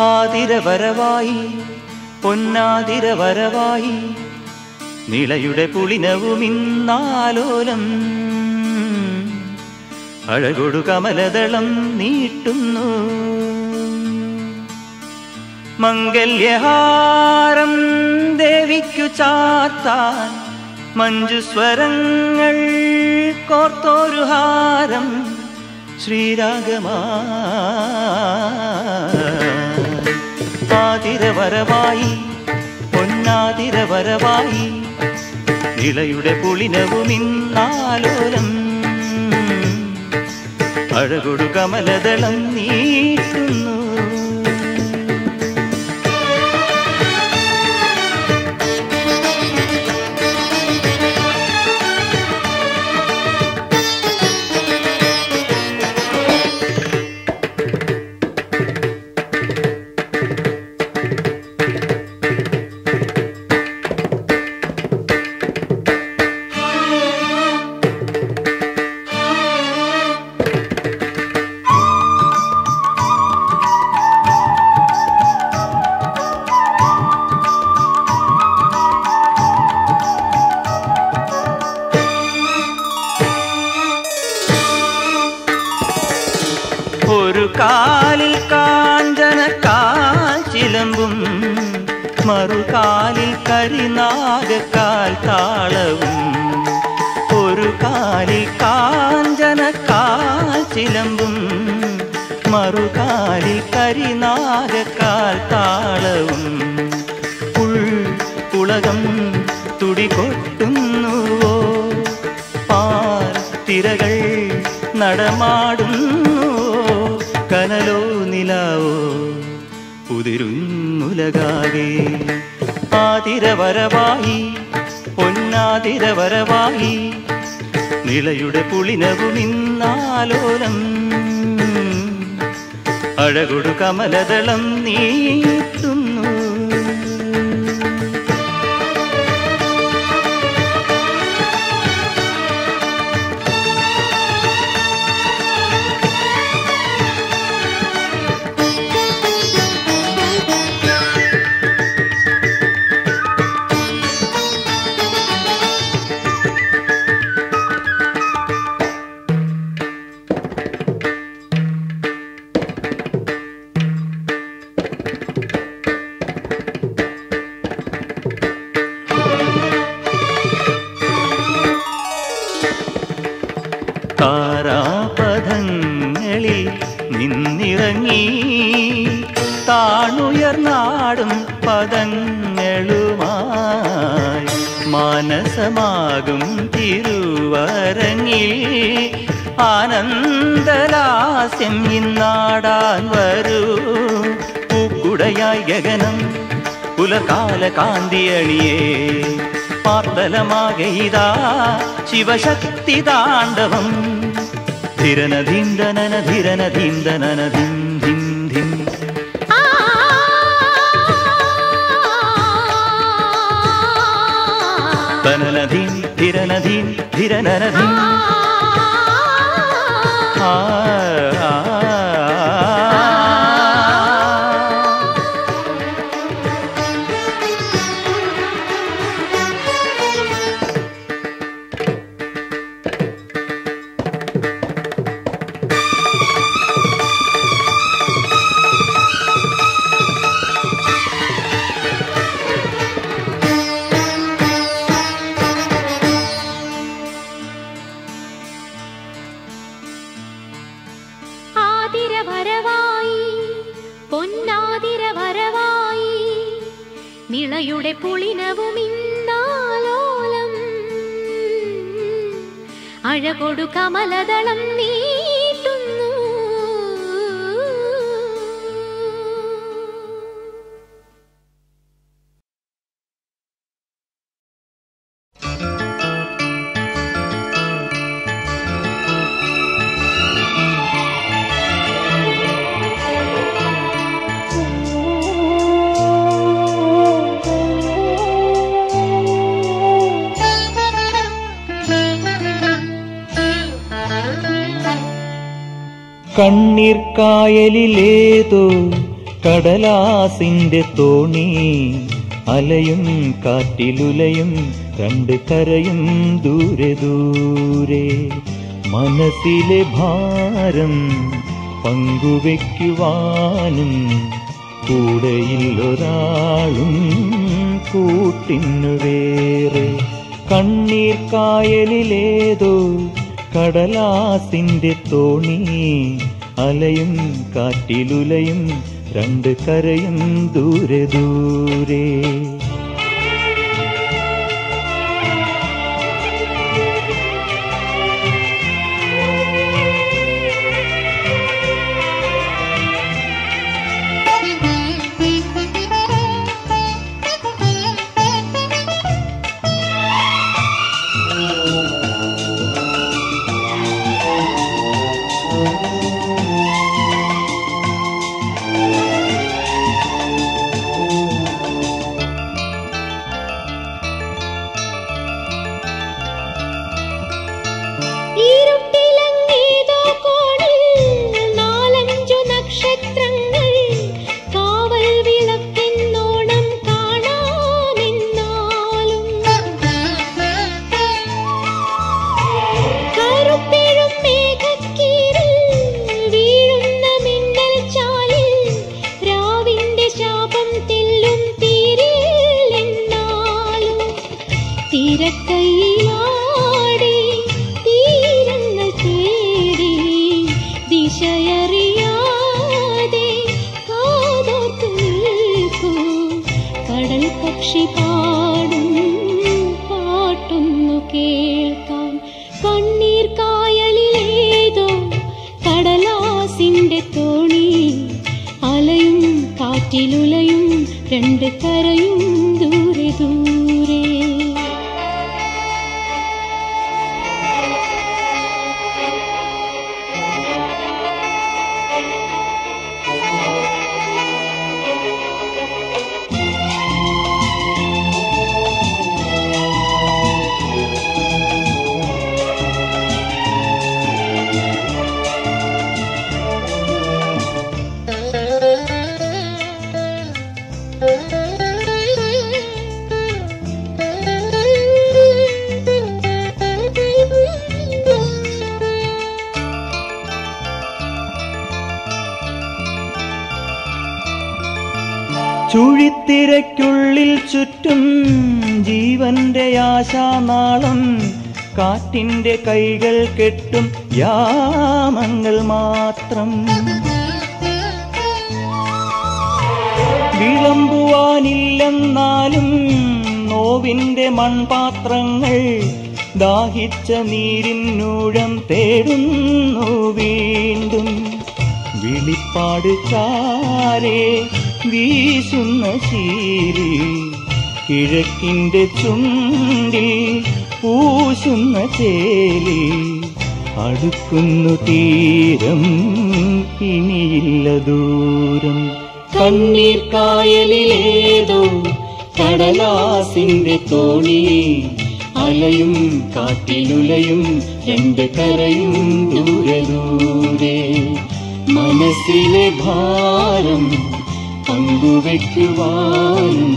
ആതിരവരവായി പൊന്നാതിരവരവായി നിളയുടെ പുളിനവുമിന്നാലോലം അഴകൊടു കമലദളം നീട്ടുന്നു മംഗല്യഹാരം ദേവിക്കു ചാത്താൻ മഞ്ജുസ്വരങ്ങൾ കോർത്തോരു ഹാരം ശ്രീരാഗമാ ആതിരവരവായി പൊന്നാതിരവരവായി ഇളയുടെ പുളിനവുമിന്നാലോലം അഴകൊടു കമലദളം നീട്ടുന്നു ഒരു കാലിൽ കാഞ്ചന കാൽച്ചിലമ്പും മറുകാലിൽ കരിനാഗക്കാൽ താളവും ഒരു കാലിൽ കാഞ്ചന കാൽച്ചിലമ്പും മറുകാലിൽ കരിനാഗക്കാൽ താളവും ഉൾ ഉലകം തുടികൊട്ടുന്നുവോ പാർ തിരകൾ നടമാടുന്നു കനലോ നിലാവോ ഉതിരുന്നുലകാകെ ആതിരവരവായി പൊന്നാതിരവരവായി നിളയുടെ പുളിനവുമിന്നാലോലം അഴകൊടു കമലദളം നീട്ടുന്നു താരാപഥങ്ങളിൽ നിന്നിറങ്ങി താണുയർന്നാടും പദങ്ങളുമായി മാനസമാകും തിരുവരങ്ങിൽ ആനന്ദലാസ്യം ഇന്നാടാൻ വരൂ പൂക്കുടയായി ഗഗനം പുലർകാല കാന്തിയണിയേ പാർത്തലമാകെ ഇതാ ശിവശക്തി താണ്ഡവം ധിരനധീന്തനന ധിരനധീന്തനന ധിം ധിം ധിം തനനധീം ധിരനധീം ധിരനനധീം ആ ആ, ആ. ആതിരവരവായി പൊന്നാതിരവരവായി നിളയുടെ പുളിനവും ഇന്നാലോലം അഴകൊടു കമലദളം നീട്ടുന്നു കണ്ണീർ കായലിലേതോ കടലാസിന്റെ തോണി അലയും കാറ്റിലുലയും രണ്ട് കരയും ദൂരെ ദൂരെ മനസ്സിലെ ഭാരം പങ്കുവെക്കുവാനും കൂടെയില്ലൊരാളും കൂട്ടിനു വേറെ കണ്ണീർ കായലിലേതോ കടലാസിന്റെ തോണി അലയും കാറ്റിലുലയും രണ്ട് കരയും ദൂരെ ദൂരെ ഇരുട്ടിലങ്ങേതോ കോണിൽ നാലഞ്ചു നക്ഷത്രങ്ങൾ കാവൽ വിളക്കെന്നോണം കാണാമെന്നാലും കറുപ്പെഴും മേഘക്കീറിൽ വീഴുന്ന മിന്നൽ ചാലിൽ രാവിന്റെ ശാപം തെല്ലും തീരില്ലെന്നാലും തിരക്കൈയാടി തീരങ്ങൾ തേടി ദിശയറിയാതെ കാതോർത്തു നിൽക്കൂ കടൽ പക്ഷി പാടും പാട്ടൊന്നു കേൾക്കാം കണ്ണീർ കായലിലേതോ കടലാസിന്റെ തോണി അലയും കാറ്റിലുലയും രണ്ട് കരയും ദൂരെ ദൂരെ ചുഴിത്തിരയ്ക്കുള്ളിൽ ചുറ്റും ജീവന്റെ ആശാനാളം കാറ്റിന്റെ കൈകൾ കെട്ടും യാമങ്ങൾ മാത്രം വിളമ്പുവാനില്ലെന്നാലും നോവിന്റെ മൺപാത്രങ്ങൾ ദാഹിച്ച നീരിന്നൂഴം തേടുന്നു വീണ്ടും വിളിപ്പാട് ചാരെ വീശുന്ന ശീലി കിഴക്കിന്റെ ചുണ്ടിൽ പൂശുന്ന ചേലി അടുക്കുന്നു തീരം ഇനിയില്ല ദൂരം കണ്ണീർ കായലിലേതോ കടലാസിന്റെ തോണി അലയും കാറ്റിലുലയും രണ്ട് കരയും ദൂരെ ദൂരെ മനസ്സിലെ ഭാരം പങ്കുവെക്കുവാനും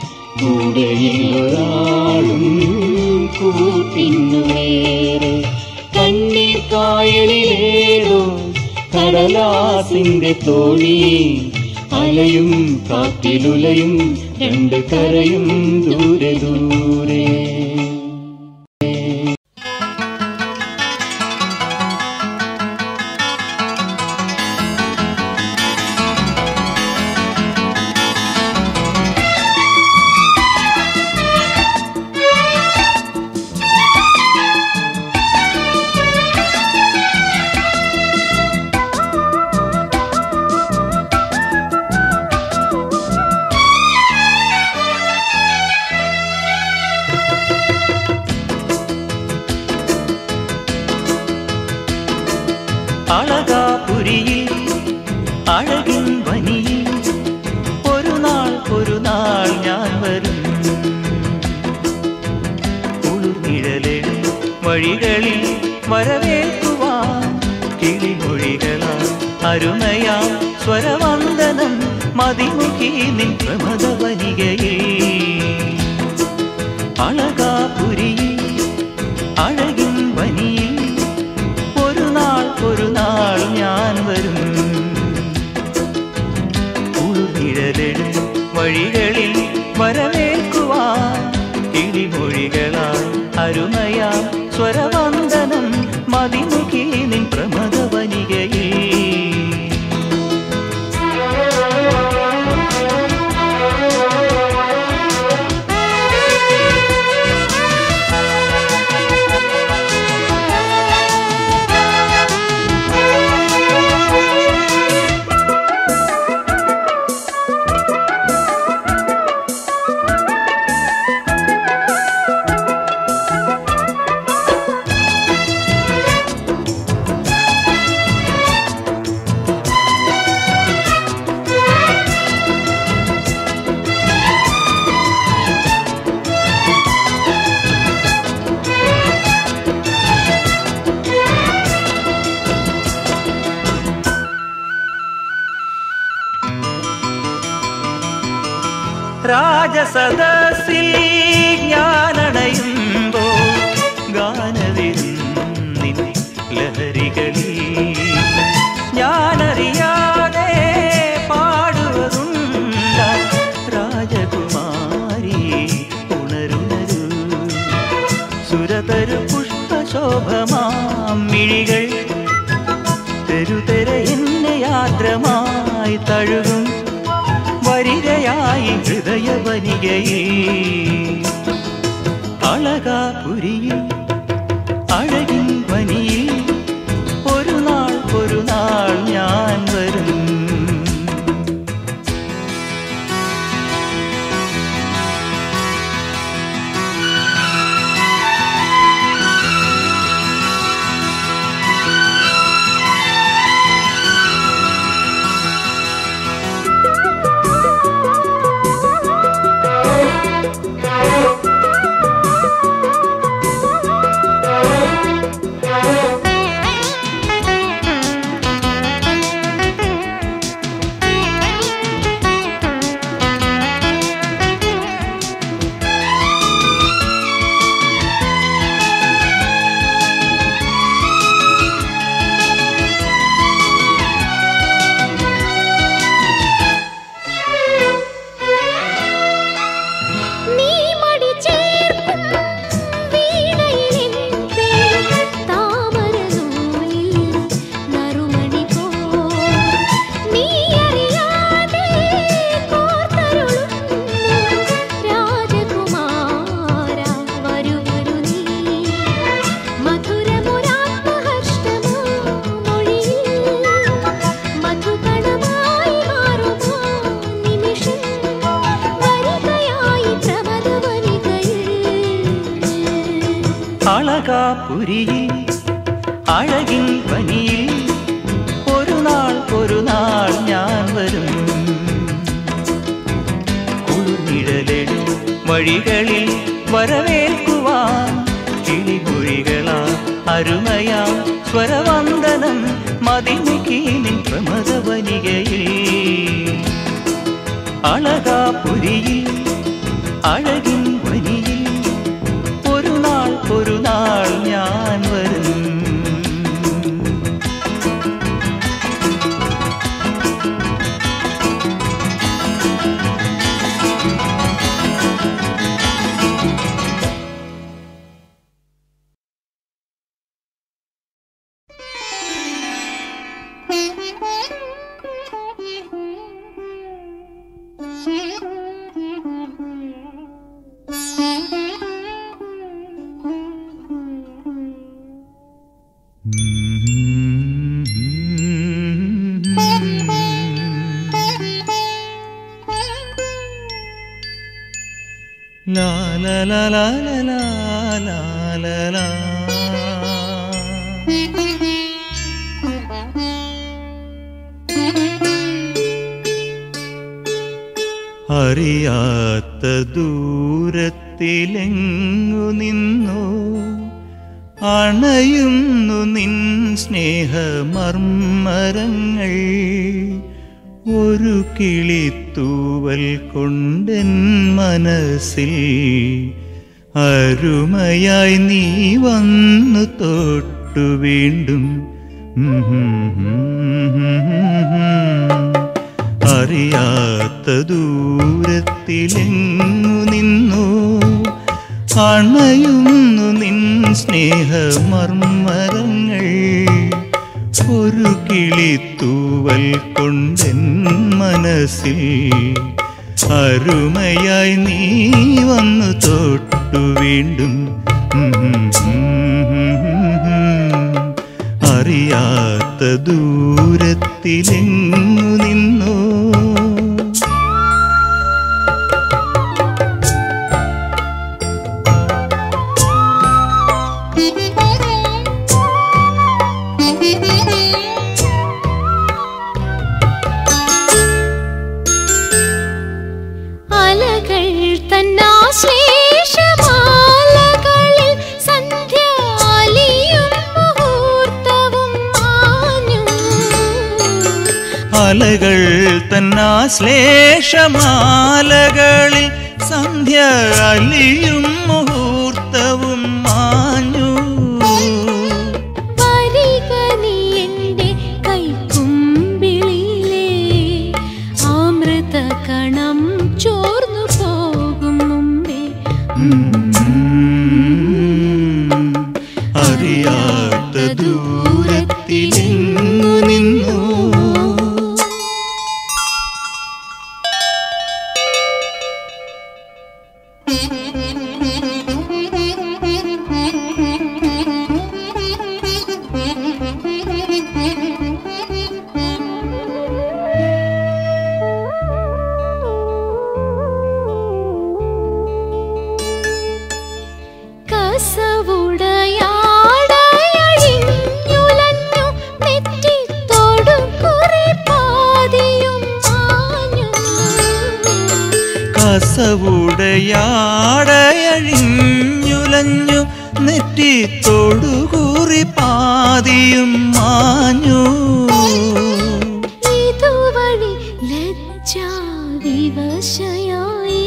കൂടെയൊരാളും കൂട്ടിന്നു വേറെ കണ്ണീർ കായലിലേതോ കടലാസിന്റെ തോണി അലയും കാറ്റിലുലയും രണ്ട് കരയും ദൂരെ ദൂരെ അളകാപുരിയിൽ അഴകിൻ വനിയിൽ ഒരു നാൾ ഒരു നാൾ ഞാൻ വരും ഉളുനിഴലിൽ വഴികളിൽ വരവേൽക്കുവാൻ കിളിമൊഴികളാൽ അരുണയാം സ്വരവന്ദനം മതിമുഖി നിൻ പ്രമദവനികയിൽ അളകാപുരിയിൽ അഴകിൻ വനിയിൽ ഒരു നാൾ ഒരു നാൾ ഞാൻ വരും ഉൾനിഴലിടും വഴികളിൽ വരവേൽക്കുവാൻ കിളിമൊഴികളാൽ അരുമയാ സ്വരവന്ദനം മതിമുഖി നിൻ പ്രമദവനികയിൽ രാജസദസ്സിൽ ഞാനണയുമ്പോ ഗാനവിരുന്നിൻ ലഹരികളിൽ ഞാനറിയാതെ പാടുവതുണ്ട രാജകുമാരി ഉണരുണരു സുരതരു പുഷ്പശോഭമാം മിഴികൾ തെരുതെര എന്നെ യാത്രമായി തഴുകും വരികയായി ഹൃദയവനികയിൽ അളകാപുരിയിൽ അഴകിൻ വനിയിൽ ഒരു നാൾ ഒരു നാൾ ഞാൻ വരും നീ മടി ചേർക്കും വീണയിലെന്റെ താമരനൂലിൽ നറുമണി പോ നീ അറിയാതെ കോർത്തരുളുന്നു രാജകുമാര വരൂ വരൂ നീ മധുരമൊരാത്മഹർഷമോ മൊഴിയിൽ മധുകണമായി മാറുമോ നിമിഷം വരികയായി പ്രമദവനികയിൽ അളകാപുരിയിൽ അഴകിൻ വനിയിൽ ഒരു നാൾ ഒരു നാൾ ഞാൻ വരും കുളിർനിഴലെഴും വഴികളിൽ വരവേൽക്കുവാൻ കിളിമൊഴികളാ അരുമയാ സ്വരവന്ദനം മതിമുഖി നിൻ പ്രമദവനികയിൽ അളകാപുരിയിൽ അഴകിൻ വനിയിൽ ഒരു നാൾ ഒരു നാൾ ഞാൻ വരും ലാ ലാ ലാ ലാ ലാ ലാ ലാ ലാ അറിയാത്ത ദൂരത്തിലെങ്ങു നിന്നോ അണയുന്നു നിൻ സ്നേഹമർമ്മരങ്ങൾ ഒരു കിളിത്തൂവൽ കൊണ്ടെൻ മനസ്സിൽ അരുമയായി നീ വന്നു തൊട്ടു വീണ്ടും അറിയാത്ത ദൂരത്തിലെങ്ങു നിന്നു അണയുന്നു നിൻ സ്നേഹമർമ്മരങ്ങൾ ഒരു കിളിത്തൂവൽ കൊണ്ടെൻ മനസ്സിൽ അരുമയായി നീ വന്നു തൊട്ടു വീണ്ടും അറിയാത്ത ദൂരത്തിലെങ്ങു നിന്നോ അലകൾ തന്നാശ്ലേഷമാലകളിൽ സന്ധ്യാലിയും മുഹൂർത്തവും മാഞ്ഞു അലകൾ തന്നാശ്ലേഷമാലകളിൽ സന്ധ്യ അലിയും മുഹൂർത്തവും മാഞ്ഞു വരിക നീ എൻ്റെ കൈക്കുമ്പിളിലെ അമൃത കണം ചോർന്നു പോകും മുമ്പേ അറിയാത്ത ദൂരത്തിലെങ്ങു നിന്നു കസവുടയാടയഴിഞ്ഞുലഞ്ഞു നെറ്റിത്തോടു കുറെ പാതിയും മാഞ്ഞു കസവുടയാടയഴിഞ്ഞുലഞ്ഞു നെറ്റി തൊടുകൂറി പാതിയും മാഞ്ഞു ഇതുവഴി ലജ്ജാവിവശയായി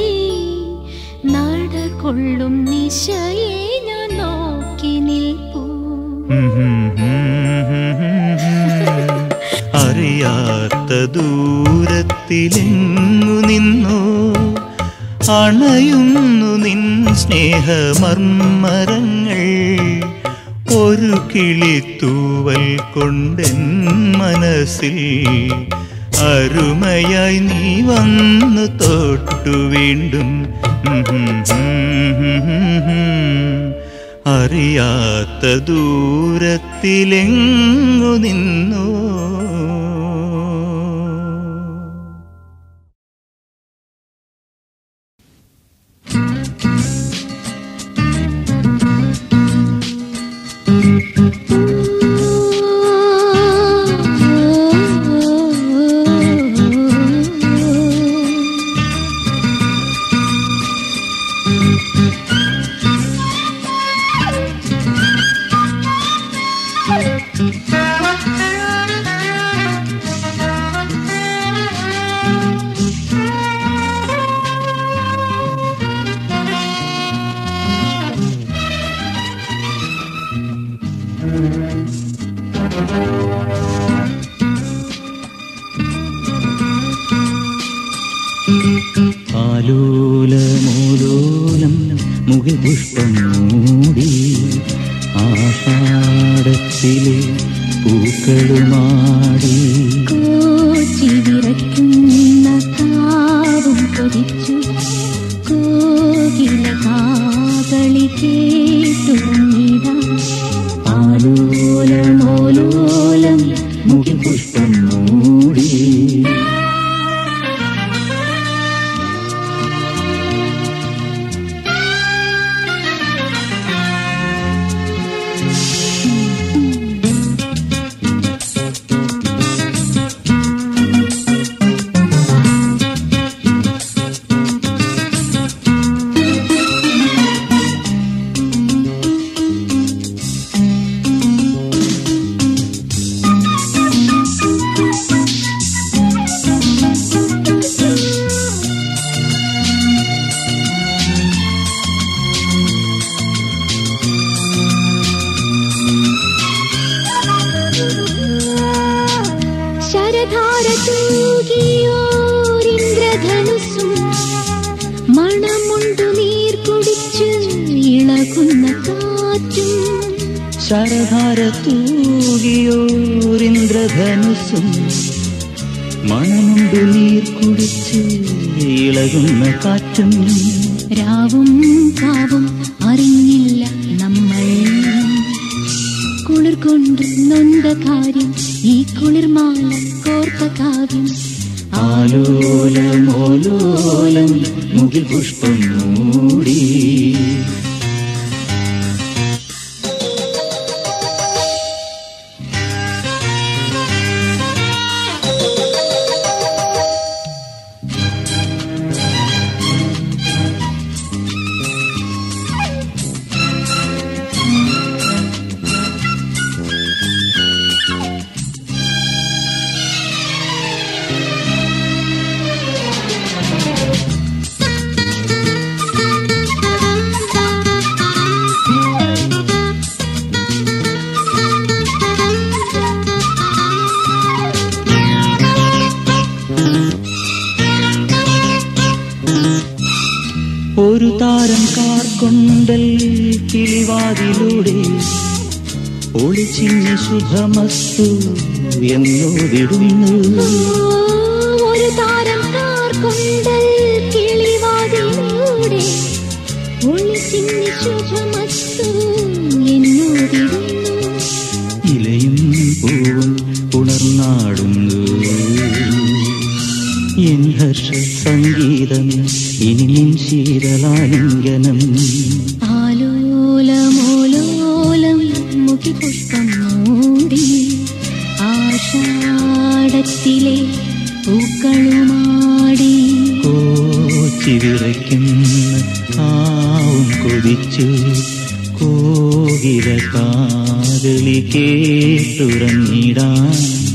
നടകൊള്ളും നിശയെ ഞാൻ നോക്കി നിൽപ്പൂ അറിയാത്ത ദൂരത്തിലെങ്ങു നിന്നു അണയുന്നു നിൻ സ്നേഹമർമ്മരങ്ങൾ ഒരു കിളിത്തൂവൽ കൊണ്ടെൻ മനസ്സിൽ അരുമയായി നീ വന്നു തൊട്ടു വീണ്ടും അറിയാത്ത ദൂരത്തിലെങ്ങു നിന്നോ ആലോലമൂലോലം മുകിൽ പുഷ്പം മൂടി ആഷാഢത്തിലെ പൂക്കളുമാടി കോച്ചി വിറയ്ക്കുന്ന കാവും കൊതിച്ചു കോകില കാകളി കേട്ടുറങ്ങിടാം ആലോലമോലോലം മുകിൽ പുഷ്പം മൂടി കുളിർക്കുന്ന കാറ്റും ശരധാര തൂകിയോരിന്ദ്രധനുസും മണമുണ്ടു നീർ കുടിച്ച് ഇളകുന്ന കാറ്റും രാവും കാവും അറിഞ്ഞില്ല നമ്മൾ കുളിർ കൊണ്ട് നൊന്ത കാര്യം ഈ കുളിർമാല കോർത്ത കാവ്യം ആലോലമോലോലം മുകിൽ പുഷ്പം മൂടി ഒരു താരം കാർക്കൊണ്ടൽ കിളിവാതിലൂടെ ഒളിച്ചിങ്ങി ശുഭമസ്തു എന്നോതിടുന്നു ഒരു താരം കാർക്കൊണ്ടൽ കിളിവാതിലൂടെ ഒളിച്ചിങ്ങി ശുഭമസ്തു എന്നോതിടുന്നു ഇലയും പൂവും ഉണർന്നാടുന്നു എൻ ഹർഷ സംഗീതം ഇനി നിൻ ശീതളാലിംഗനം ആലോലമോലോലം മുഖിപുഷ്പം മൂടി ആഷാഢത്തിലെ പൂക്കളുമാടി കോച്ചി വിറയ്ക്കുന്ന ആവും കൊതിച്ചു കോകില കാതളി കേട്ടുറങ്ങിടാൻ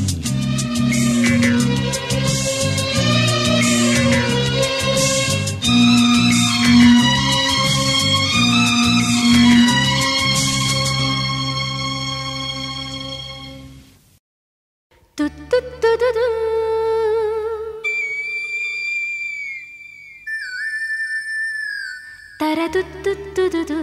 തുത്തുത്തുതുതു. തരതുത്തുത്തുതുതു.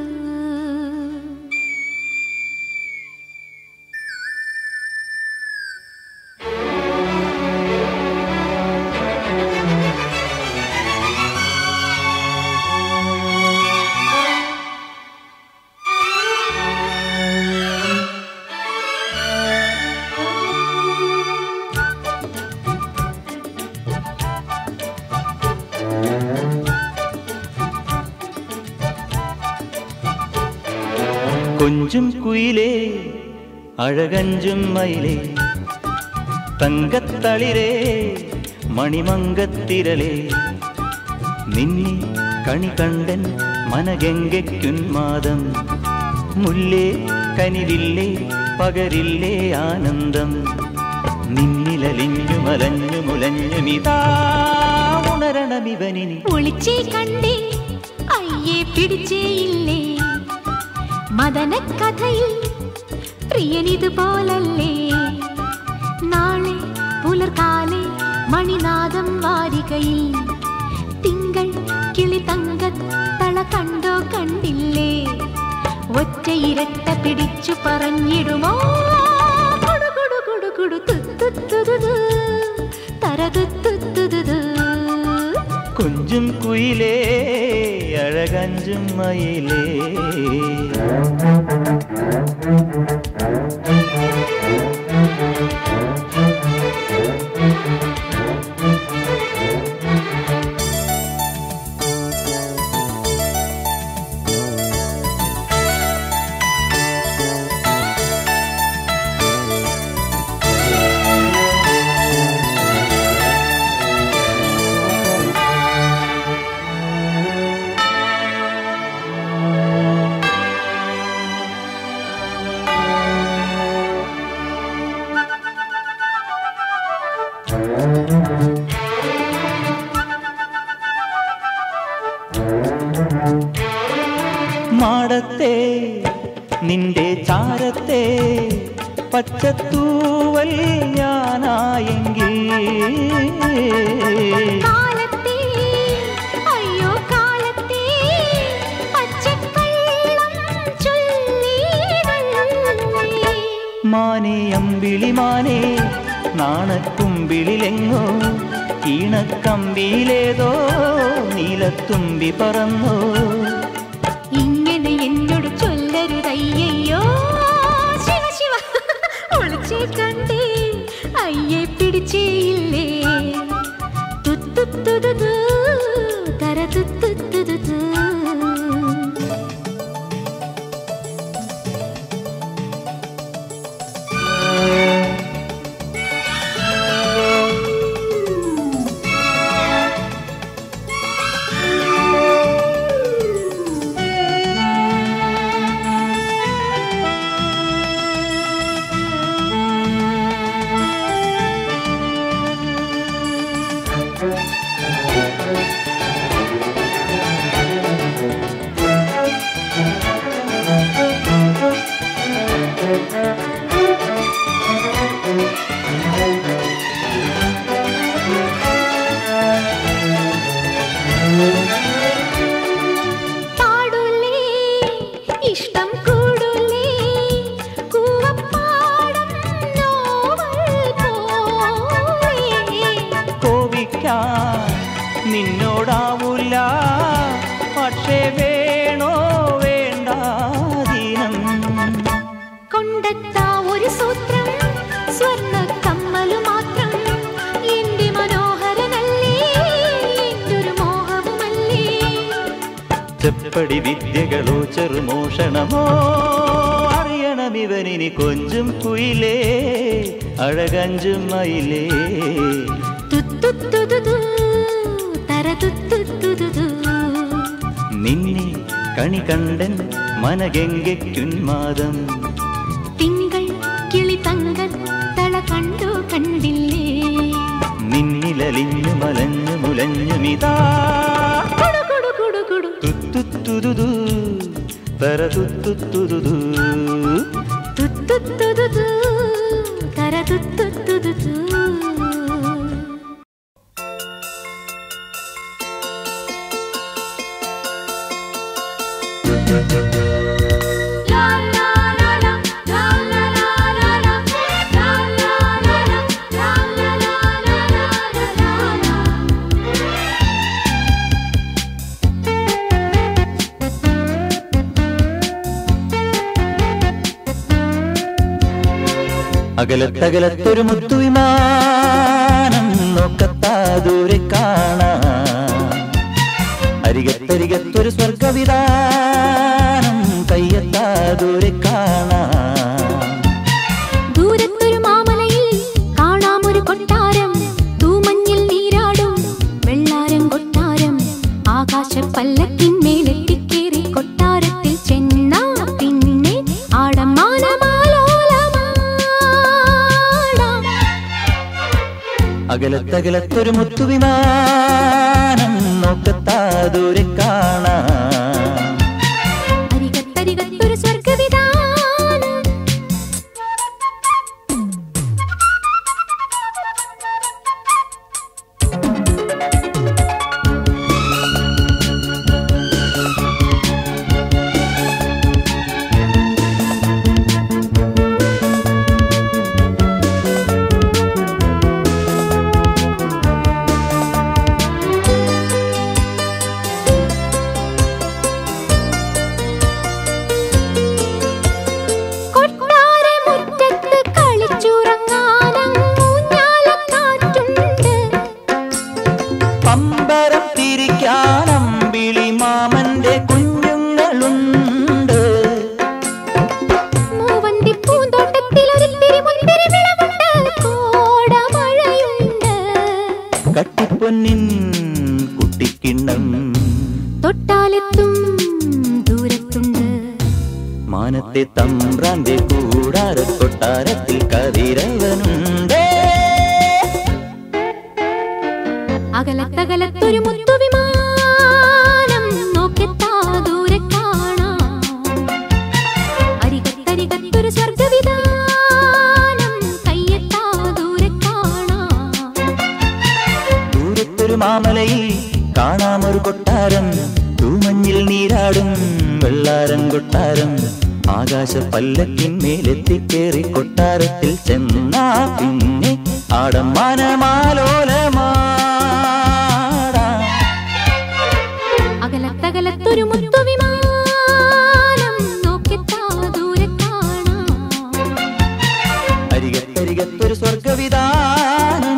കൊഞ്ചും കുയിലേ അഴകഞ്ചും മയിലേ തങ്കത്തളിരേ മണിമങ്കത്തിരലേ നിന്നെ കണി കണ്ടൻ മനഗംഗയ്ക്കുന്മാദം മുല്ലേ കനിവില്ലേ പകരില്ലേ ആനന്ദം നിന്നിലലിഞ്ഞു മലഞ്ഞു മുലഞ്ഞു നിതാ ഉണരണമിവനിനി ഒളിച്ചേ കണ്ടേ അയ്യേ പിടിച്ചേയില്ലേ മദനക്കഥയിൽ പ്രിയനിതുപോലല്ലേ നാളെ പുലർക്കാലെ മണിനാദം വാരികയിൽ തിങ്കൾ കിളി തങ്കത്തള കണ്ടോ കണ്ടില്ലേ ഒറ്റ ഇരട്ട പിടിച്ചു പറഞ്ഞിടുമോ കുടു കുടു കുടു കുടു തുത്തുത്തുതുതു തരതുത്തുതുതു കൊഞ്ചും കുയിലേ അഴകഞ്ചും മയിലേ മാടത്തെ നിന്റെ ചാരത്തെ പച്ചത്തൂവൽ ഞാനായെങ്കിൽ കാലത്തേ അയ്യോ കാലത്തേ പച്ചക്കള്ളം മാനേ അമ്പിളി മാനേ നാണക്കുമ്പിളിലെങ്ങോ ഈണക്കമ്പിയിലേതോ നീലത്തുമ്പി പറന്നോ ഇങ്ങനെ എന്നോട് ചൊല്ലരുതയ്യോ ശിവ ശിവ ഒളിച്ചേ കണ്ടേ അയ്യെ പിടിച്ചേയില്ലേ തുത്തുത്തുതുതു തര തുത്തുത്തുതുതു പാടൂലേ ഇഷ്ടം കൂടൂലേ കൂവപ്പാടം നോവൽ പോലെ കോപിക്കാൻ നിന്നോടാവൂല പക്ഷേ വേണോ വേണ്ടാതീനം കൊണ്ടെത്താ ഒരു സൂത്രം സ്വർണ്ണ കമ്മലു മാത്രം എന്റെ മനോഹരനല്ലേ എന്റെ ഒരു മോഹവുമല്ലേ ചെപ്പടി വിദ്യകളോ ചെറുമോഷണമോ അറിയണം ഇവനിനി കൊഞ്ചും കുയിലേ അഴകഞ്ചും മയിലേ തുത്തുത്തുതുതു തര തുത്തുത്തുതുതു നിന്നെ കണി കണ്ടൻ മനഗംഗയ്ക്കുന്മാദം തിങ്കൾ കിളി തങ്കൾ തള കണ്ടു കണ്ടില്ലേ നിന്നിലലിഞ്ഞു മലഞ്ഞു മുലഞ്ഞുമിതാ കുടു കുടു കുടു കുടു തുത്തുത്തുതുതു തര തുത്തുത്തുതുതു തുത്തുത്തുതുതു തര തുത്തുത്തുതുതു അകലത്തകലത്തൊരു മുത്തുവിമാനം നോക്കത്താ ദൂരെ കാണാം അരികത്തരികത്തൊരു സ്വർഗവിധാനം കയ്യെത്താ ദൂരെ കാണാം ദൂരത്തൊരു മാമലയിൽ കാണാമൊരു കൊട്ടാരം തൂമഞ്ഞിൽ നീരാടും വെള്ളാരം കൊട്ടാരം ആകാശ പല്ലക്കിന്മേലെത്തിക്കേറി കൊട്ടാരത്തിൽ ചെന്ന പിന്നെ ആടമാനമാലോലമാടാം അകലത്തകലത്തൊരു മുത്തുവിമാനം നോക്കത്താ ദൂരെ കാണാം അരികത്തരികത്തൊരു സ്വർഗവിധാനം കൊട്ടാരമുറ്റത്ത് കളിച്ചുറങ്ങാനങ്ങൂഞ്ഞാലക്കാറ്റുണ്ട് പമ്പരം തിരിക്കാനമ്പിളി മാമന്റെ കുഞ്ഞുങ്ങളുണ്ട് മൂവന്തി പൂന്തോട്ടത്തിൽ ഒരിത്തിരി മുന്തിരി വിളവുണ്ട് കോടമഴയുണ്ട് കട്ടിപ്പൊന്നിൻ കുട്ടിക്കിണ്ണം തൊട്ടാലെത്തും ദൂരത്തുണ്ട് മാനത്തെ തമ്പ്രാന്റെ കൂടാര കൊട്ടാരത്തിൽ കതിരവനുണ്ട് അകലത്തകലത്തൊരു മുത്തുവിമാനം നോക്കെത്താ ദൂരെ കാണാം അരികത്തരികത്തൊരു സ്വർഗവിധാനം കയ്യെത്താ ദൂരെ കാണാം ദൂരത്തൊരു മാമലയിൽ കാണാമൊരു കൊട്ടാരം തൂമഞ്ഞിൽ നീരാടും വെള്ളാരം കൊട്ടാരം ആകാശ പല്ലക്കിന്മേലെത്തിക്കേറി കൊട്ടാരത്തിൽ ചെന്നാ പിന്നെ ആടമ്മാനമാലോലമാടാ അകലത്തകലത്തൊരു മുത്തുവിമാനം നോക്കിത്താ ദൂരെ കാണാം അരികത്തരികത്തൊരു സ്വർഗവിധാനം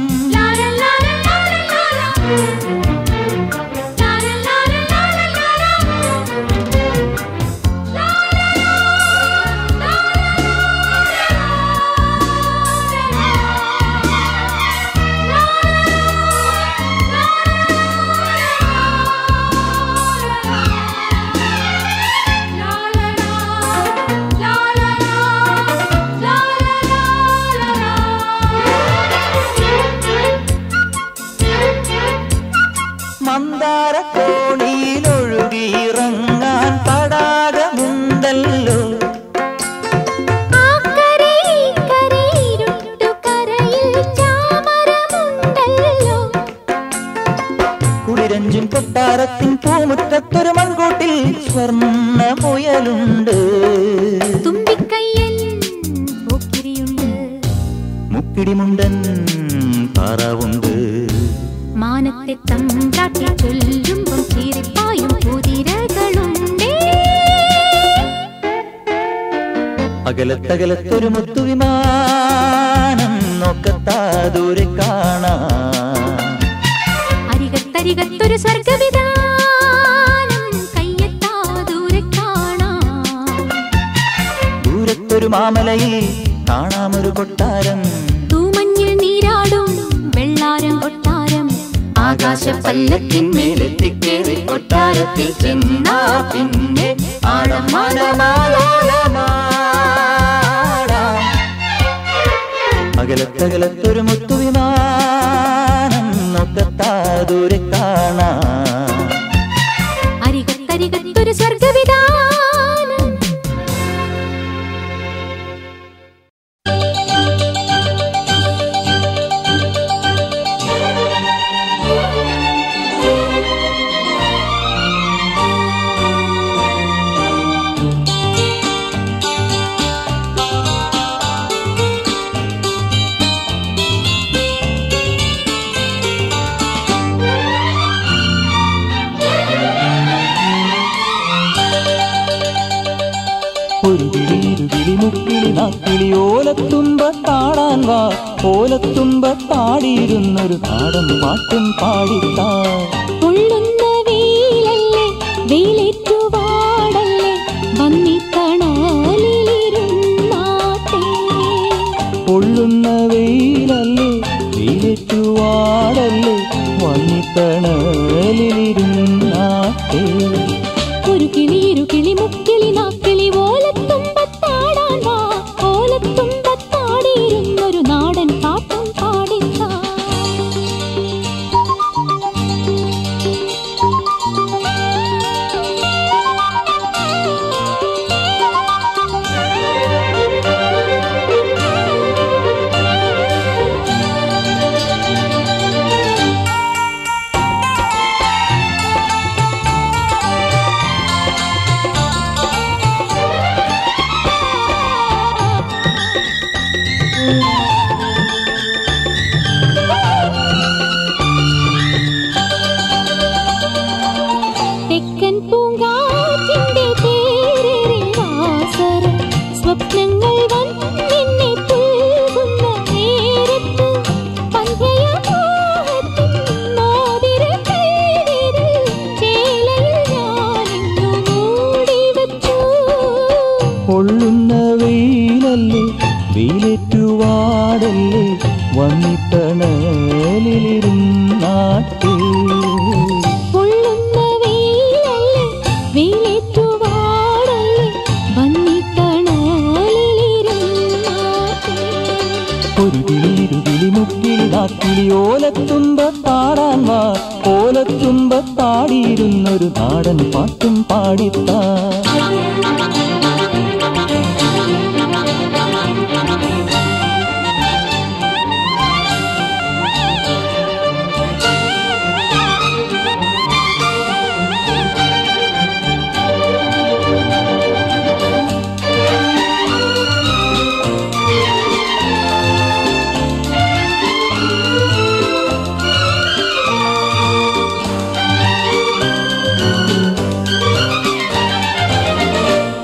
മന്ദാര കോണിയിലൊഴുകിയിറങ്ങാൻ തടാകമുണ്ടല്ലോ കുളിരഞ്ചും കൊട്ടാരത്തിൻ പൂമുറ്റത്തൊരു മൺകൂട്ടിൽ സ്വർണ്ണ മുയലുണ്ട് തുമ്പിക്കയ്യൻ പോക്കിരിയുണ്ട് മുക്കിടിമുണ്ടൻ താറാവുണ്ട് മാനത്തെ തമ്പ്രാട്ടി ചൊല്ലുമ്പം കീറിപ്പായും കുതിരകളുണ്ടേ അകലത്തകലത്തൊരു മുത്തുവിമാനം നോക്കത്താ ദൂരെ കാണാം അരികത്തരികത്തൊരു സ്വർഗവിധാനം കയ്യെത്താ ദൂരെ കാണാം ദൂരത്തൊരു മാമലയിൽ കാണാമൊരു കൊട്ടാരം തൂമഞ്ഞിൽ നീരാടും വെള്ളാരം കൊട്ടാരം ആകാശ പല്ലക്കിന്മേലെത്തിക്കേറി കൊട്ടാരത്തിൽ ചെന്നാ പിന്നെ ആഴമാനമാലോലമാടാം. അകലത്തകലത്തൊരു മുത്തുവിമാനം നോക്കത്താ ദൂരെ കാണാം അരികത്തരികത്തൊരു സ്വർഗവിധാനം ഒരു കിളിയിരുകിളി മുക്കിളി നാക്കിളി ഓലത്തുമ്പത്താടാൻ വാ ഓലത്തുമ്പത്താടിയിരുന്നൊരു നാടൻ പാട്ടും പാടിത്താ പൊള്ളുന്ന വെയിലല്ലേ വെയിലേറ്റുപാടല്ലേ വന്നിത്തണലിരുന്നാട്ടെ പൊള്ളുന്ന വെയിലല്ലേ വെയിലേറ്റുവാടല്ലേ വന്നിത്തണലിരുന്നാട്ടേ ഒരു കിളി ഇരു കിളി മുക്കിളി നാക്കിളി ഓലത്തുമ്പത്താടാൻ വാ ഓലത്തുമ്പത്താടിയിരുന്നൊരു നാടൻ പാട്ടും പാടിത്താ തെക്കൻ പൂങ്കാറ്റിന്റെ തേരേറി വാസര സ്വപ്നങ്ങൾ വന്നെന്നെ പുൽകുന്ന നേരത്ത് പന്ഥയമോഹത്തിൻ മോതിര കൈവിരൽ ചേലയിൽ ഞാനിന്നു മൂടിവച്ചു പൊള്ളുന്ന വെയിലല്ലേ വെയിലേറ്റുവാടല്ലേ വന്നിത്തണലിരുന്നാട്ടേ പൊള്ളുന്ന വെയിലല്ലേ വെയിലേറ്റുവാടല്ലേ വന്നിത്തണലിരുന്നാട്ടെ ഒരു കിളിയിരുകിളി മുക്കിളി നാക്കിളി ഓലത്തുമ്പത്താടാൻ വാ ഓലത്തുമ്പത്താടിയിരുന്നൊരു നാടൻ പാട്ടും പാടിത്താ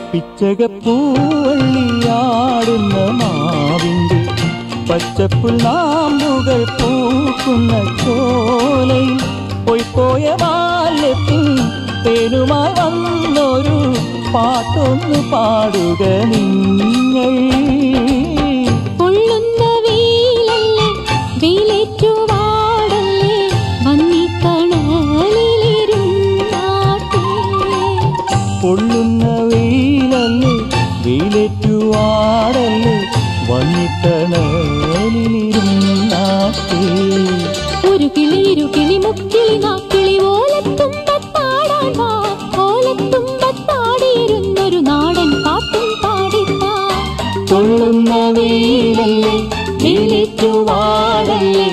പിച്ചകപ്പൂവള്ളിയാടുന്ന മാവിൻ്റെ പച്ചപ്പുൽ നാമ്പുകൾ പൂക്കുന്ന ചോലയിൽ പൊയ്പോയ ബാല്യത്തിൽ തേനുമായി വന്നൊരു പാട്ടൊന്ന് പാടുക നിങ്ങൾ പൊള്ളുന്ന വെയിലല്ലേ വെയിലേറ്റു വാടല്ലേ വന്നി തണലിലിരുന്നാട്ടെ പൊള്ളുന്ന വെയിലല്ലേ വെയിലേറ്റുവാടല്ലേ വന്നിട്ടണലിരുന്നാട്ടേ ഒരു കിളി ഇരു കിളി മുക്കിളി നാക്കിളി ഓലത്തുമ്പത്താടാൻ വാ ഓലത്തുമ്പത്താടിയിരുന്നൊരു നാടൻ പാട്ടും പാടിത്താ പൊള്ളുന്ന വെയിലല്ലേ വെയിലേറ്റുവാടല്ലേ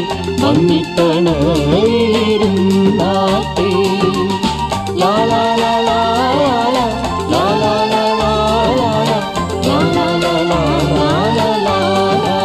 വന്നിട്ടണലിരുന്നാട്ടേ ലാ ലാ ലാ ലാ ലാ ലാ ലാ ലാ ലാ ലാ ലാ ലാ ലാ ലാ ലാ ലാ ലാ ലാ.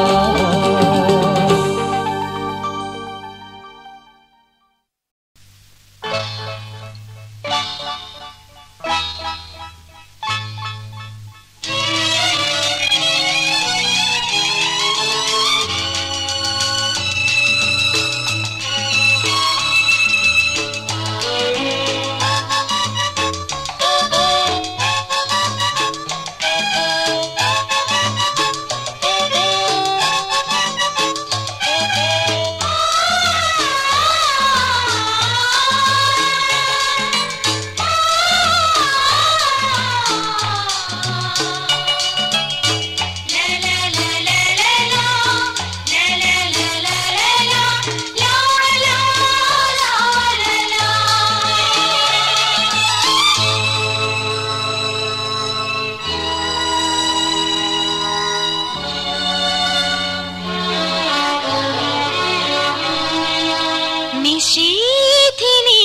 നിശീഥിനി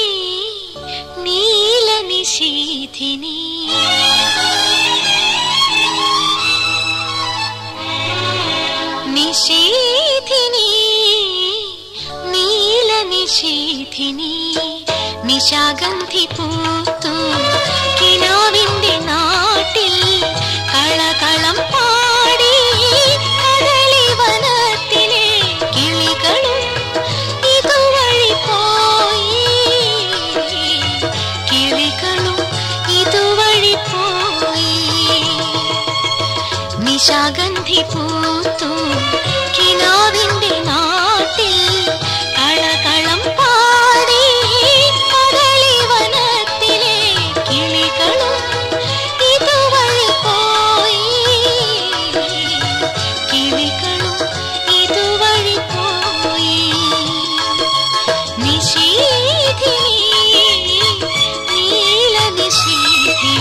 നീല നിശീഥിനി നിശീഥിനി നീല നിശീഥിനി നിശാഗന്ധി പൂത്തു കിനാവിന്റെ നാട്ടിൽ കളകളം പാടി കദളി വനത്തിലെ കിളികളും ഇതുവഴി പോയി കിളികളും ഇതുവഴി പോയി നിശാഗന്ധി പൂത്തു കിനാവിന്റെ നാട്ടിൽ കളകളം പാടി കദളി വനത്തിലെ കിളികളും ഇതുവഴി പോയി കിളികളും ഇതുവഴി പോയി നിശീഥിനി നീല നിശീഥിനി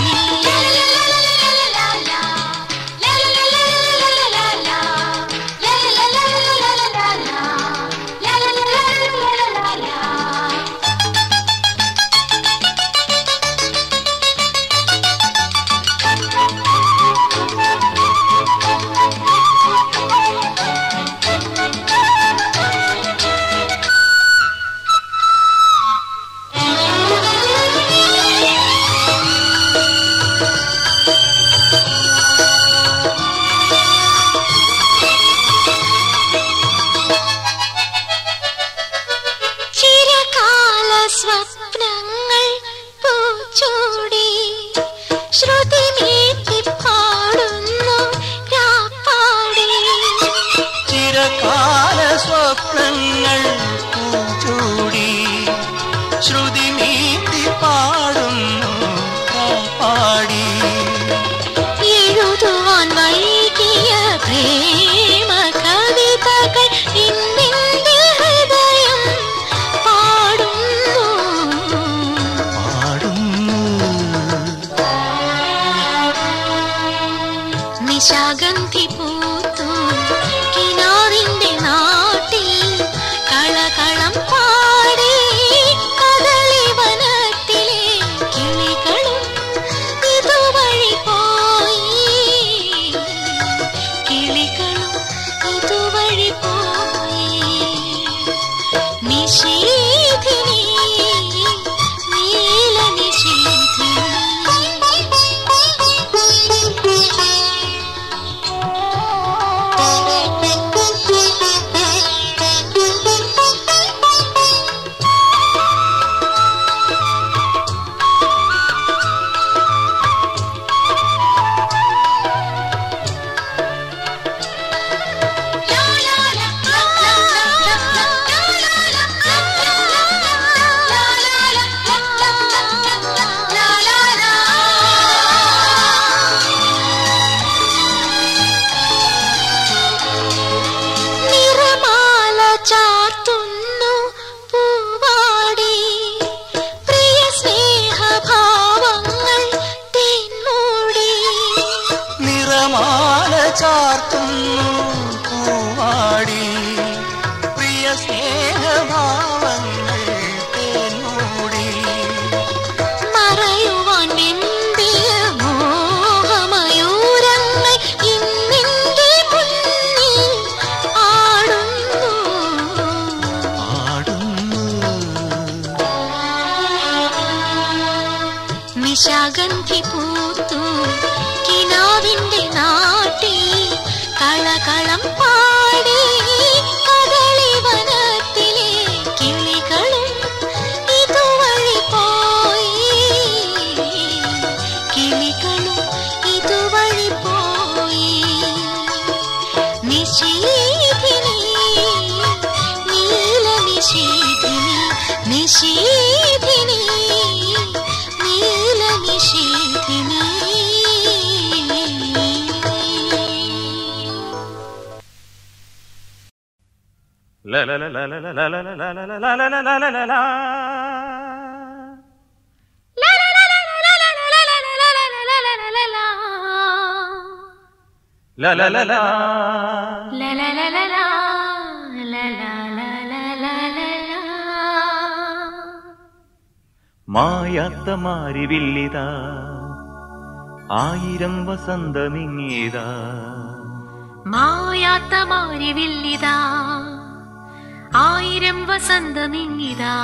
ചിരകാല സ്വപ്നങ്ങൾ പൂച്ചൂടി ശ്രുതി മീട്ടി പാടുന്നു രാപ്പാടി ചിരകാല സ്വപ്നങ്ങൾ പൂച്ചൂടി ശ്രുതി നീട്ടി പാടുന്നു പാടി എഴുതുവാൻ വൈകിയ പ്രേമ കവിതകൾ ഇന്നിന്റെ ഹൃദയം പാടുന്നു പാടുന്നു നിശാഗന്ധി പൂത്തു കിനാവിന്റെ നാട്ടിൽ കളകളം പാടി കദളി വനത്തിലെ കിളികളും ഇതുവഴി പോയി കിളികളും ഇതുവഴി പോയി നിശീഥിനി നീല നിശീഥിനി ചാർത്തുന്നു പൂവാടി പ്രിയ സ്നേഹഭാവങ്ങൾ തേൻമൂടി മറയുവാൻ വെമ്പിയ മോഹമയൂരങ്ങൾ ഇന്നിന്റെ മുന്നിൽ ആടുന്നു ആടുന്നു നിശാഗന്ധി പൂത്തു കിനാവിന്റെ നാട്ടിൽ കളകളം പാടി കദളി വനത്തിലെ കിളികളും ഇതുവഴി പോയി കിളികളും ഇതുവഴി പോയി നിശീധിനി നീല നിശീധിനി നിശീധിനി നീല നിശീധിനി La la la la la la la la la la la la la la la la la la. La la la la. മായാത്ത മാരിവില്ലിതാ ആയിരം വസന്തമിങ്ങിയതാ മായാത്ത മാരിവില്ലിതാ ആയിരം വസന്തമിങ്ങിതാ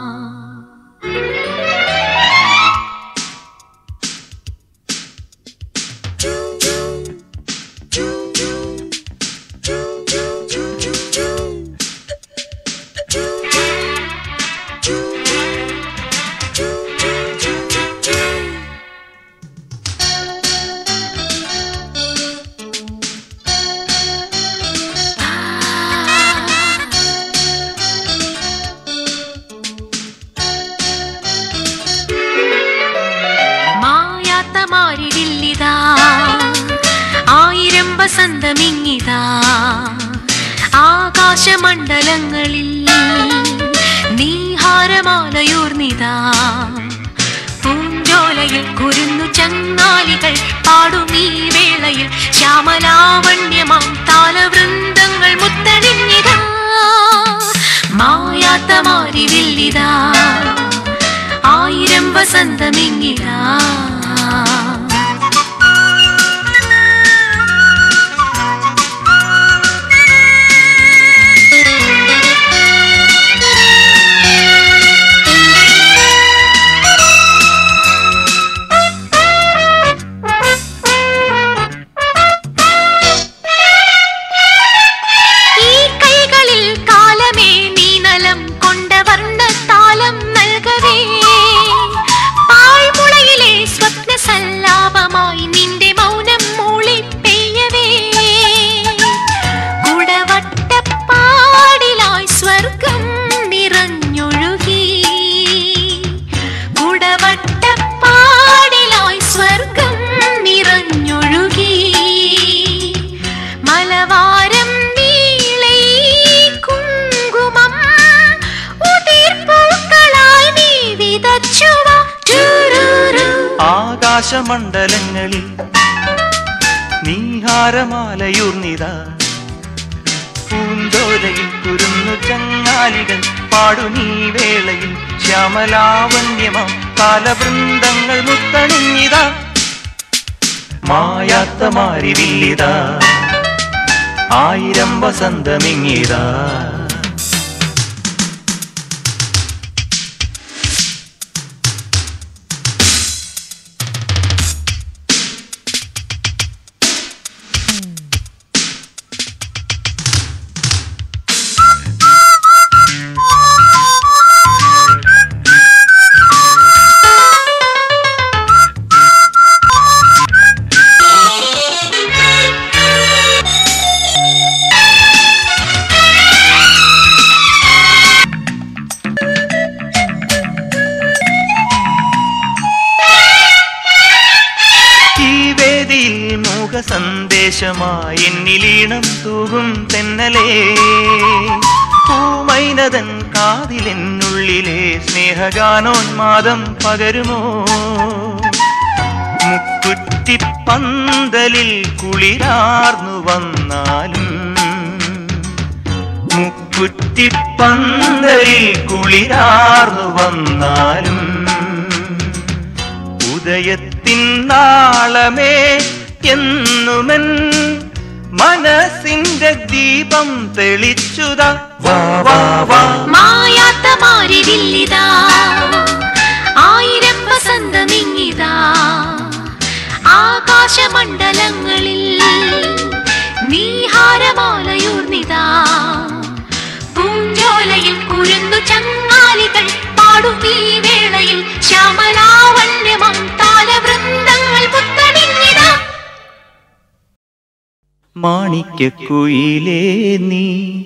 മായാത്ത മാരിവില്ലിതാ ആയിരം വസന്തമിങ്ങിതാ ആകാശമണ്ഡലങ്ങളിൽ നീഹാരമാലയൂർന്നിതാ പൂഞ്ചോലയിൽ കുരുന്നു ചങ്ങാലികൾ പാടും ഈ വേളയിൽ ശ്യാമലാവണ്യമാം താലവൃന്ദങ്ങൾ മുത്തണിഞ്ഞിതാ മായാത്ത മാരിവില്ലിതാ ആയിരം വസന്തമിങ്ങിതാ ഈ കൈകളിൽ കാലമേ നീനലം കൊണ്ട വർണ്ണത്താലം നൽകവേ പാഴ്മുളയിലെ സ്വപ്ന സല്ലാപമായി നിന്റെ മൗനം മൂളി പെയ്യവേ കുടവട്ടപ്പാടിലായി സ്വർഗം നിറഞ്ഞൊഴുകി കുടവട്ടപ്പാടിലായി സ്വർഗം നിറഞ്ഞൊഴുകി മലവാരം നീളെ കുങ്കുമം ഉതിർപ്പൂക്കളായി നീ വിതച്ചുവാ ടുരുരു. ആകാശമണ്ഡലങ്ങളിൽ നീഹാരമാലയൂർന്നിതാ പൂന്തോലയിൽ കുരുന്നു ചങ്ങാലികൾ പാടുനീ വേളയിൽ ശ്യാമലാവണ്യമാം കാലവൃന്ദങ്ങൾ മുത്തണിഞ്ഞിതാ മായാത്ത മാരിവില്ലിതാ ആയിരം വസന്തമിങ്ങിതാ ഈ വേദിയിൽ മൂക സന്ദേശമായി എന്നിലീണം തൂകും തെന്നലേ പൂമൈനതൻ കാതിലെന്നുള്ളിലെ സ്നേഹഗാനോന്മാദം പകരുമോ മുക്കുറ്റി മുക്കുറ്റിപ്പന്തലിൽ കുളിരാർന്നു വന്നാലും മുക്കുറ്റിപ്പന്തലിൽ കുളിരാർന്നു വന്നാലും ഉദയത്തിൻ നാളമേ എന്നുമൻ മനസ്സിന്റെ ദീപം തെളിച്ചുത വാ വാ വാ മായാത്ത മാരിവില്ലിതാ ആയിരം വസന്തമിങ്ങിതാ ആകാശമണ്ഡലങ്ങളിൽ നീഹാരമാലയൂർന്നിതാ പൂഞ്ചോലയിൽ കുരുന്നു ചങ്ങാലികൾ പാടും ഈ വേളയിൽ ശ്യാമലാവണ്യമം താലവൃന്ദങ്ങൾ പുത്തണിഞ്ഞിതാ മാണിക്യക്കുയിലേ നീ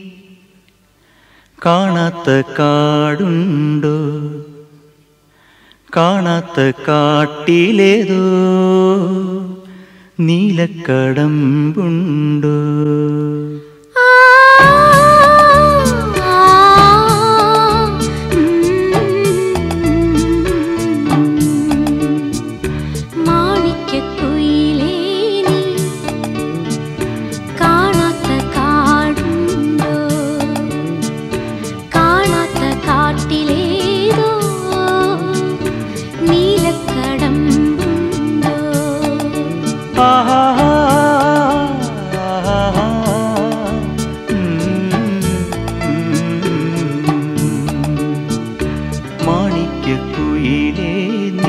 കാണാത്ത കാടുണ്ടോ കാണാത്ത കാട്ടിലേതോ നീലക്കടമ്പുണ്ടോ മാണിക്യക്കുയിലേ നീ കാണാത്ത കാടുണ്ടോ കാണാത്ത കാട്ടിലേതോ നീലക്കടമ്പുണ്ടോ ആഹാ ആഹാ മാണിക്യക്കുയിലേ നീ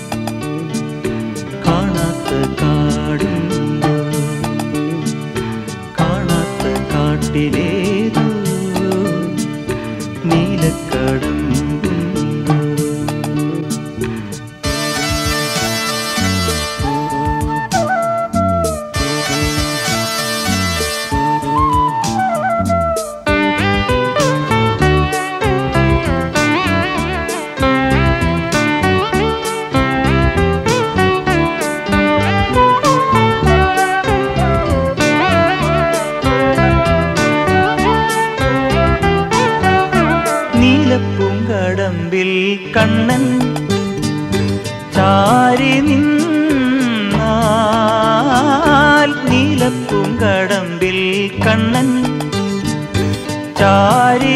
കാണാത്ത കാടുണ്ടോ കാണാത്ത കാട്ടിലേതോ നീലക്കടമ്പുണ്ടോ നീലപ്പൂങ്കടമ്പിൽ കണ്ണൻ ചാരി നിന്നാൽ നീലപ്പൂങ്കടമ്പിൽ കണ്ണൻ ചാരി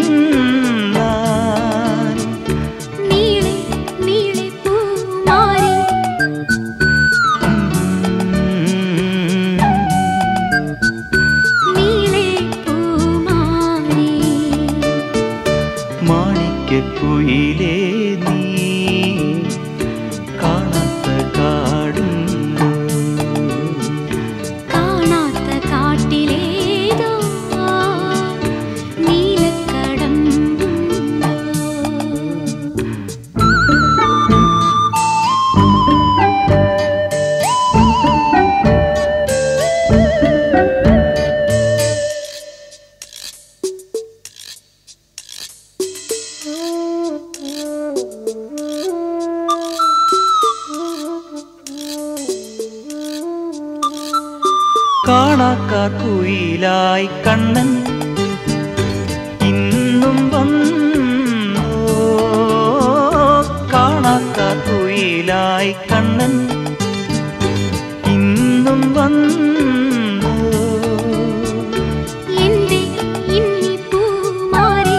നിന്നാൽ നീളെ നീളെ പൂമാരി നീളെ പൂമാരി മാണിക്യക്കുയിലേ നീ കാണാത്ത കാടുണ്ടോ കാണാത്ത കാട്ടിലേതോ നീലക്കടമ്പുണ്ടോ കാണാക്കാക്കുയിലായി കണ്ണൻ ഇന്നും വന്നോ കാണാക്കാക്കുയിലായി കണ്ണൻ ഇന്നും വന്നോ എന്റെ ഇന്നി പൂമാരി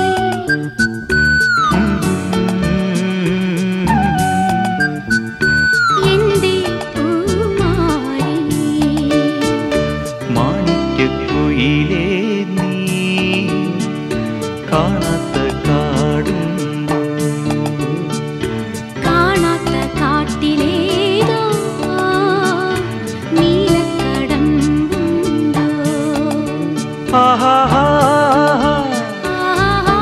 എന്റെ പൂമാരി മാണിക്യക്കുയിലേ നീ കാണാത്ത കാടുണ്ടോ കാണാത്ത കാട്ടിലേതോ നീലക്കടമ്പുണ്ടോ ആഹാ ആഹാ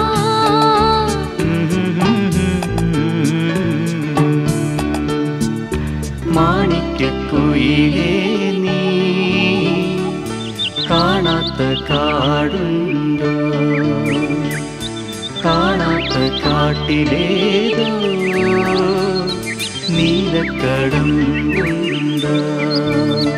മാണിക്യക്കുയിലേ നീ കാണാത്ത കാടുണ്ടോ കാണാത്ത കാട്ടിലേതോ നീലക്കടമ്പുണ്ടോ